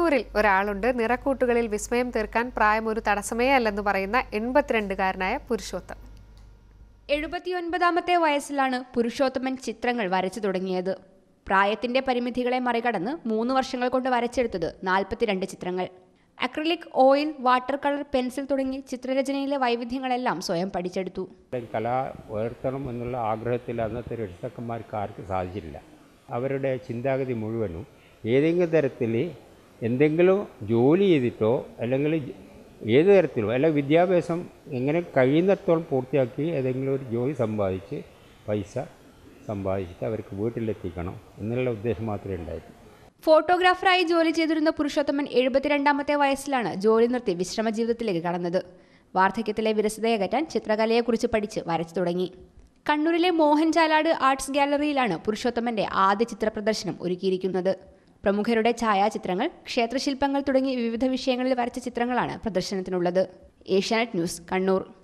കണ്ണൂരിൽ ഒരാളുണ്ട് നിറക്കൂട്ടുകളിൽ വിസ്മയം തീർക്കാൻ പ്രായം ഒരു തടസ്സമേ അല്ലെന്ന് പറയുന്ന എൺപത്തിരണ്ടുകാരനായ പുരുഷോത്തം എഴുപത്തിയൊൻപതാമത്തെ വയസ്സിലാണ് പുരുഷോത്തമൻ ചിത്രങ്ങൾ വരച്ചു തുടങ്ങിയത് പ്രായത്തിന്റെ പരിമിതികളെ മറികടന്ന് മൂന്ന് വർഷങ്ങൾ കൊണ്ട് വരച്ചെടുത്തത് നാൽപ്പത്തിരണ്ട് ചിത്രങ്ങൾ acrylic oil water colour pencil തുടങ്ങി ചിത്രരചനയിലെ വൈവിധ്യങ്ങളെല്ലാം സ്വയം പഠിച്ചെടുത്തു കല ഉയർത്തണം എന്നുള്ള ആഗ്രഹത്തിൽ അന്നത്തെ രക്ഷിതാക്കന്മാർക്ക് ആർക്കും സാധിച്ചില്ല അവരുടെ ചിന്താഗതി മുഴുവനും ഏതെങ്കിലും തരത്തിൽ എന്തെങ്കിലും ജോലി ചെയ്തിട്ടോ അല്ലെങ്കിൽ ഏത് തരത്തിലോ അല്ലെങ്കിൽ വിദ്യാഭ്യാസം എങ്ങനെ കഴിയുന്നിടത്തോളം പൂർത്തിയാക്കി ഏതെങ്കിലും ഒരു ജോലി സമ്പാദിച്ച് പൈസ സമ്പാദിച്ചിട്ട് അവർക്ക് വീട്ടിലെത്തിക്കണം എന്നുള്ള ഉദ്ദേശം മാത്രമേ ഉണ്ടായിരുന്നു ഫോട്ടോഗ്രാഫറായി ജോലി ചെയ്തിരുന്ന പുരുഷോത്തമൻ എഴുപത്തിരണ്ടാമത്തെ വയസ്സിലാണ് ജോലി നിർത്തി വിശ്രമ ജീവിതത്തിലേക്ക് കടന്നത് വാർദ്ധക്യത്തിലെ വിരസതയകറ്റാൻ ചിത്രകലയെക്കുറിച്ച് പഠിച്ച് വരച്ചു തുടങ്ങി കണ്ണൂരിലെ മോഹൻ ചാലാട് ആർട്സ് ഗാലറിയിലാണ് പുരുഷോത്തമന്റെ ആദ്യ ചിത്ര പ്രദർശനം ഒരുക്കിയിരിക്കുന്നത് പ്രമുഖരുടെ ഛായാചിത്രങ്ങൾ ക്ഷേത്രശില്പങ്ങൾ തുടങ്ങി വിവിധ വിഷയങ്ങളിൽ വരച്ച ചിത്രങ്ങളാണ് പ്രദർശനത്തിനുള്ളത് ഏഷ്യാനെറ്റ് ന്യൂസ് കണ്ണൂർ